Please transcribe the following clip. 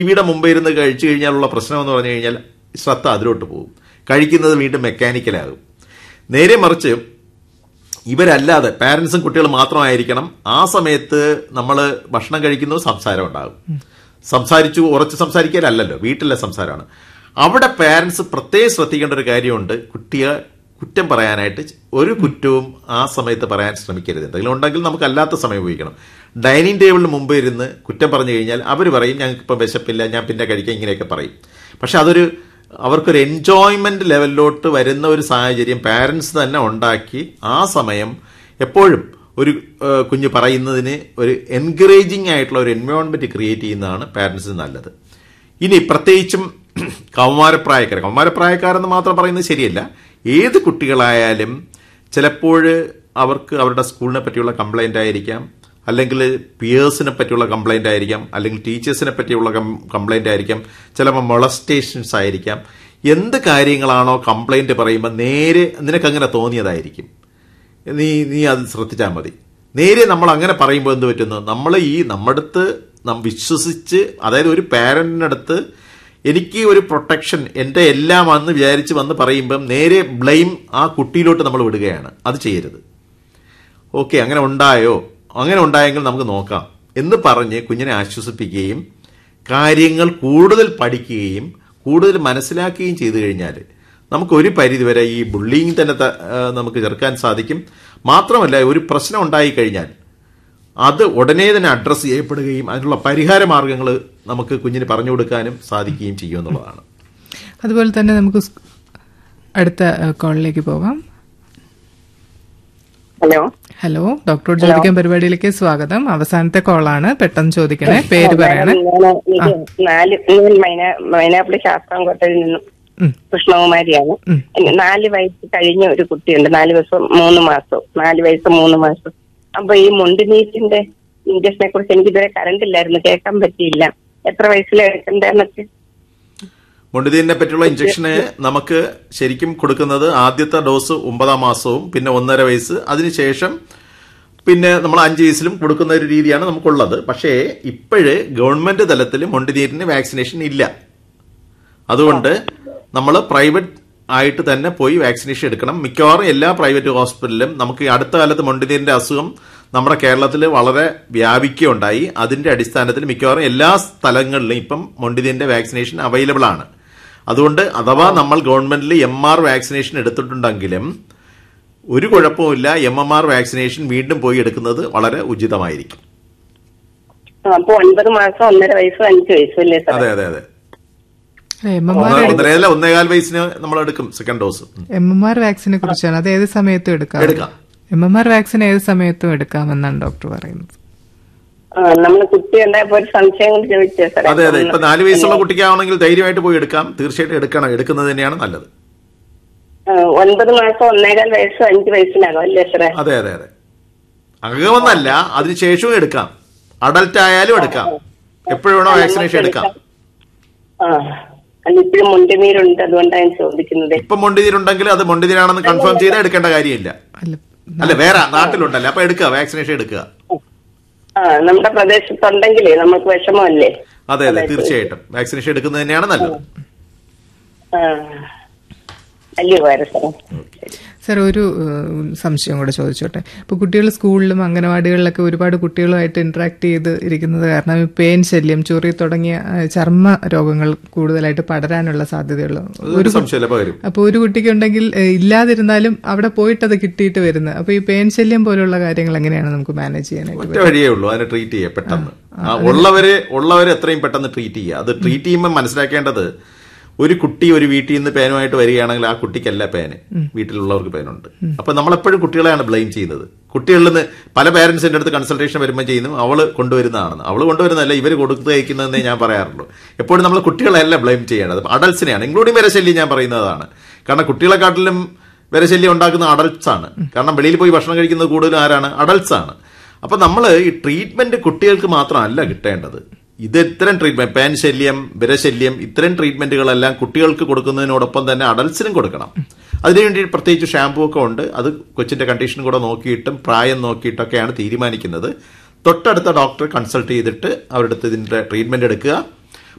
ടിവിയുടെ മുമ്പ് ഇരുന്ന് കഴിച്ചു കഴിഞ്ഞാലുള്ള പ്രശ്നം എന്ന് പറഞ്ഞു കഴിഞ്ഞാൽ ശ്രദ്ധ അതിലോട്ട് പോകും കഴിക്കുന്നത് വീണ്ടും മെക്കാനിക്കലാകും നേരെ മറിച്ച് ഇവരല്ലാതെ പാരന്റ്സും കുട്ടികളും മാത്രമായിരിക്കണം ആ സമയത്ത് നമ്മൾ ഭക്ഷണം കഴിക്കുന്നു സംസാരം ഉണ്ടാകും സംസാരിച്ചു ഉറച്ച് സംസാരിക്കാനല്ലല്ലോ വീട്ടിലെ സംസാരമാണ് അവിടെ പാരന്റ്സ് പ്രത്യേകം ശ്രദ്ധിക്കേണ്ട ഒരു കാര്യമുണ്ട് കുട്ടിയെ കുറ്റം പറയാനായിട്ട് ഒരു കുറ്റവും ആ സമയത്ത് പറയാൻ ശ്രമിക്കരുത് എന്തെങ്കിലും ഉണ്ടെങ്കിൽ നമുക്ക് അല്ലാത്ത സമയം ഉപയോഗിക്കണം ഡൈനിങ് ടേബിളിന് മുമ്പ് ഇരുന്ന് കുറ്റം പറഞ്ഞു കഴിഞ്ഞാൽ അവർ പറയും ഞങ്ങൾക്ക് ഇപ്പം വിശപ്പില്ല ഞാൻ പിന്നെ കഴിക്കാം ഇങ്ങനെയൊക്കെ പറയും പക്ഷെ അതൊരു അവർക്കൊരു എൻജോയ്മെന്റ് ലെവലിലോട്ട് വരുന്ന ഒരു സാഹചര്യം പാരന്റ്സ് തന്നെ ഉണ്ടാക്കി ആ സമയം എപ്പോഴും ഒരു ഏഹ്, കുഞ്ഞ് പറയുന്നതിന് ഒരു എൻകറേജിങ് ആയിട്ടുള്ള ഒരു എൻവയോൺമെന്റ് ക്രിയേറ്റ് ചെയ്യുന്നതാണ് പാരന്റ്സിന് നല്ലത് ഇനി പ്രത്യേകിച്ചും കൗമാരപ്രായക്കാർ കൗമാരപ്രായക്കാരെന്ന് മാത്രം പറയുന്നത് ശരിയല്ല ഏത് കുട്ടികളായാലും ചിലപ്പോൾ അവർക്ക് അവരുടെ സ്കൂളിനെ പറ്റിയുള്ള കംപ്ലൈന്റ് ആയിരിക്കാം അല്ലെങ്കിൽ പിയേഴ്സിനെ പറ്റിയുള്ള കംപ്ലൈന്റ് ആയിരിക്കാം അല്ലെങ്കിൽ ടീച്ചേഴ്സിനെ പറ്റിയുള്ള കംപ്ലൈന്റ് ആയിരിക്കാം ചിലപ്പോൾ മൊളസ്റ്റേഷൻസ് ആയിരിക്കാം എന്ത് കാര്യങ്ങളാണോ കംപ്ലൈന്റ് പറയുമ്പോൾ നേരെ നിനക്കങ്ങനെ തോന്നിയതായിരിക്കും നീ നീ അത് ശ്രദ്ധിച്ചാൽ മതി നേരെ നമ്മൾ അങ്ങനെ പറയുമ്പോൾ എന്ത് പറ്റുന്നു നമ്മൾ ഈ നമ്മടുത്ത് നാം വിശ്വസിച്ച് അതായത് ഒരു പാരന്റിനടുത്ത് എനിക്ക് ഒരു പ്രൊട്ടക്ഷൻ എൻ്റെ എല്ലാം വന്ന് വിചാരിച്ച് വന്ന് പറയുമ്പം നേരെ ബ്ലെയിം ആ കുട്ടിയിലോട്ട് നമ്മൾ വിടുകയാണ് അത് ചെയ്യരുത് ഓക്കെ അങ്ങനെ ഉണ്ടായോ അങ്ങനെ ഉണ്ടായെങ്കിൽ നമുക്ക് നോക്കാം എന്ന് പറഞ്ഞ് കുഞ്ഞിനെ ആശ്വസിപ്പിക്കുകയും കാര്യങ്ങൾ കൂടുതൽ പഠിക്കുകയും കൂടുതൽ മനസ്സിലാക്കുകയും ചെയ്തു കഴിഞ്ഞാൽ നമുക്ക് ഒരു പരിധിവരെ ഈ ബുള്ളിങ് തന്നെ ത- ആ, നമുക്ക് ചെറുക്കാൻ സാധിക്കും മാത്രമല്ല ഒരു പ്രശ്നം ഉണ്ടായി കഴിഞ്ഞാൽ അത് ഉടനെ തന്നെ അഡ്രസ്സ് ചെയ്യപ്പെടുകയും അതിനുള്ള പരിഹാര മാർഗങ്ങൾ നമുക്ക് കുഞ്ഞിന് പറഞ്ഞു കൊടുക്കാനും സാധിക്കുകയും ചെയ്യും എന്നുള്ളതാണ് അതുപോലെ തന്നെ നമുക്ക് സ്- അടുത്ത ഏഹ്, കോളിലേക്ക് പോകാം ഹലോ ഹലോ ഡോക്ടറോട് ചോദിക്കാൻ പരിപാടിയിലേക്ക് സ്വാഗതം അവസാനത്തെ കോളാണ് പെട്ടെന്ന് ചോദിക്കണേ പേര് പറയണേ ഞാൻ എനിക്ക് നാല് ഞാൻ മൈന മൈനാപ്പിളി ശാസ്താംകോട്ടയിൽ നിന്നും ഉം. കൃഷ്ണകുമാരിയാണ് ഉം. എനിക്ക് നാല് വയസ്സ് കഴിഞ്ഞ ഒരു കുട്ടിയുണ്ട് നാല് വയസ്സ് മൂന്ന് മാസം നാല് വയസ്സ് മൂന്ന് മാസം അപ്പൊ ഈ മുണ്ടിനീറ്റിന്റെ ഇഞ്ചക്ഷനെ കുറിച്ച് എനിക്ക് ഇതുവരെ കറണ്ട് ഇല്ലായിരുന്നു കേൾക്കാൻ പറ്റിയില്ല എത്ര വയസ്സിൽ എടുക്കണ്ടെന്നൊക്കെ മൊണ്ടിതീനെ പറ്റിയുള്ള ഇഞ്ചക്ഷന് നമുക്ക് ശരിക്കും കൊടുക്കുന്നത് ആദ്യത്തെ ഡോസ് ഒമ്പതാം മാസവും പിന്നെ ഒന്നര വയസ്സ് അതിനുശേഷം പിന്നെ നമ്മൾ അഞ്ച് വയസ്സിലും കൊടുക്കുന്ന ഒരു രീതിയാണ് നമുക്കുള്ളത് പക്ഷേ ഇപ്പോഴ് ഗവൺമെന്റ് തലത്തിൽ മൊണ്ടിനീരിന് വാക്സിനേഷൻ ഇല്ല അതുകൊണ്ട് നമ്മൾ പ്രൈവറ്റ് ആയിട്ട് തന്നെ പോയി വാക്സിനേഷൻ എടുക്കണം മിക്കവാറും എല്ലാ പ്രൈവറ്റ് ഹോസ്പിറ്റലിലും നമുക്ക് ഈ അടുത്ത കാലത്ത് മൊണ്ടിനീരിന്റെ അസുഖം നമ്മുടെ കേരളത്തിൽ വളരെ വ്യാപിക്കുകയുണ്ടായി അതിന്റെ അടിസ്ഥാനത്തിൽ മിക്കവാറും എല്ലാ സ്ഥലങ്ങളിലും ഇപ്പം മൊണ്ടിനീരിന്റെ വാക്സിനേഷൻ അവൈലബിൾ ആണ് അതുകൊണ്ട് അഥവാ നമ്മൾ ഗവൺമെന്റിൽ എം ആർ വാക്സിനേഷൻ എടുത്തിട്ടുണ്ടെങ്കിലും ഒരു കുഴപ്പവുമില്ല എം എം ആർ വാക്സിനേഷൻ വീണ്ടും പോയി എടുക്കുന്നത് വളരെ ഉചിതമായിരിക്കും അപ്പൊ ഒൻപത് മാസം ഒന്നര വയസ്സും അഞ്ച് വയസ്സും അല്ലേ സാർ അതെ അതെ അതെ എം എം ആർ ഒന്നരയല്ല ഒന്നേകാൽ വയസ്സിന് നമ്മൾ എടുക്കും second dose M M R വാക്സിനെ കുറിച്ചാണ് അത് ഏത് സമയത്തും എടുക്കാം എടുക്കാം എം എം ആർ വാക്സിൻ ഏത് സമയത്തും എടുക്കാമെന്നാണ് ഡോക്ടർ പറയുന്നത് ആ നമ്മള് കുട്ടി ഉണ്ടായപ്പോ ഒരു സംശയം കൊണ്ട് ചോദിച്ചേ സാറേ അതെ അതെ ഇപ്പൊ നാല് വയസ്സുള്ള കുട്ടിക്കാണെങ്കിൽ ധൈര്യമായിട്ട് പോയി എടുക്കാം തീർച്ചയായിട്ടും എടുക്കണം എടുക്കുന്നത് തന്നെയാണ് നല്ലത് ആ, ഒൻപത് മാസം ഒന്നേകാൽ വയസ്സും അഞ്ച് വയസ്സിനാകും അല്ലേ സാറേ അതെ അതെ അതെ അകമെന്നല്ല അതിനുശേഷവും എടുക്കാം അഡൽട്ട് ആയാലും എടുക്കാം എപ്പോഴും വേണോ വാക്സിനേഷൻ എടുക്കാം ആ അല്ല ഇപ്പോഴും മുണ്ടുനീരുണ്ട് അതുകൊണ്ടാണ് ഞാൻ ചോദിക്കുന്നത് ഇപ്പൊ മൊണ്ടിതീരുണ്ടെങ്കിൽ അത് മൊണ്ടിതീരാണെന്ന് കൺഫേം ചെയ്താൽ എടുക്കേണ്ട കാര്യമില്ല അല്ല അല്ല വേറെ നാട്ടിലുണ്ടല്ലോ അപ്പൊ എടുക്കുക വാക്സിനേഷൻ എടുക്കുക ആ നമ്മുടെ പ്രദേശത്തുണ്ടെങ്കിലേ നമുക്ക് വിഷമമല്ലേ അതെ അതെ തീർച്ചയായിട്ടും വാക്സിനേഷൻ എടുക്കുന്നത് തന്നെയാണ് നല്ലത് ആ വലിയ ഉപകാരം സാറേ സാർ ഒരു ഏഹ്, സംശയം കൂടെ ചോദിച്ചോട്ടെ ഇപ്പോൾ കുട്ടികൾ സ്കൂളിലും അംഗനവാടികളിലൊക്കെ ഒരുപാട് കുട്ടികളുമായിട്ട് ഇന്ററാക്ട് ചെയ്ത് ഇരിക്കുന്നത് കാരണം ഈ പേൻ ശല്യം ചൊറി തുടങ്ങിയ ഏഹ്, ചർമ്മ രോഗങ്ങൾ കൂടുതലായിട്ട് പടരാനുള്ള സാധ്യതയുള്ള ഒരു സംശയമില്ല പകരും അപ്പോൾ ഒരു കുട്ടിക്കുണ്ടെങ്കിൽ ഏഹ്, ഇല്ലാതിരുന്നാലും അവിടെ പോയിട്ട് അത് കിട്ടിയിട്ട് വരുന്നത് അപ്പോൾ ഈ പേൻ ശല്യം പോലുള്ള കാര്യങ്ങൾ എങ്ങനെയാണ് നമുക്ക് മാനേജ് ചെയ്യാനായിട്ട് ഒറ്റ വഴിയേ ഉള്ളൂ അതിനെ ട്രീറ്റ് ചെയ്യുക പെട്ടെന്ന് ആ, ഉള്ളവരെ ഉള്ളവരെ എത്രയും പെട്ടെന്ന് ട്രീറ്റ് ചെയ്യുക അത് ട്രീറ്റ് ചെയ്യുമ്പോൾ മനസ്സിലാക്കേണ്ടത് ഒരു കുട്ടി ഒരു വീട്ടിൽ നിന്ന് പേനുമായിട്ട് വരികയാണെങ്കിൽ ആ കുട്ടിക്കല്ല പേന് വീട്ടിലുള്ളവർക്ക് പേനുണ്ട് അപ്പൊ നമ്മളെപ്പോഴും കുട്ടികളെയാണ് ബ്ലെയിം ചെയ്യുന്നത് കുട്ടികളിൽ നിന്ന് പല പേരൻസിന്റെ അടുത്ത് കൺസൾട്ടേഷൻ വരുമ്പോൾ ചെയ്യുന്നു അവള് കൊണ്ടുവരുന്നതാണെന്ന് അവള് കൊണ്ടുവരുന്നതല്ല ഇവർ കൊടുത്തു തയ്ക്കുന്നതെന്നേ ഞാൻ പറയാറുള്ളൂ എപ്പോഴും നമ്മൾ കുട്ടികളെയല്ല ബ്ലെയിം ചെയ്യേണ്ടത് അഡൽസിനെയാണ് ഇൻക്ലൂഡിംഗ് വരശല്യം ഞാൻ പറയുന്നതാണ് കാരണം കുട്ടികളെക്കാട്ടിലും വരശല്യം ഉണ്ടാക്കുന്ന അഡൽട്സ് ആണ് കാരണം വെളിയിൽ പോയി ഭക്ഷണം കഴിക്കുന്നത് കൂടുതലും ആരാണ് അഡൽട്സ് ആണ് അപ്പൊ നമ്മൾ ഈ ട്രീറ്റ്മെന്റ് കുട്ടികൾക്ക് മാത്രമല്ല കിട്ടേണ്ടത് ഇത് ഇത്തരം ട്രീറ്റ്മെന്റ് പാൻ ശല്യം വിരശല്യം ഇത്തരം ട്രീറ്റ്മെന്റുകളെല്ലാം കുട്ടികൾക്ക് കൊടുക്കുന്നതിനോടൊപ്പം തന്നെ അഡൽസിനും കൊടുക്കണം അതിനുവേണ്ടി പ്രത്യേകിച്ച് ഷാമ്പൂ ഒക്കെ ഉണ്ട് അത് കൊച്ചിന്റെ കണ്ടീഷൻ കൂടെ നോക്കിയിട്ടും പ്രായം നോക്കിയിട്ടൊക്കെയാണ് തീരുമാനിക്കുന്നത് തൊട്ടടുത്ത ഡോക്ടറെ കൺസൾട്ട് ചെയ്തിട്ട് അവരുടെ അടുത്ത് ഇതിന്റെ ട്രീറ്റ്മെന്റ് എടുക്കുക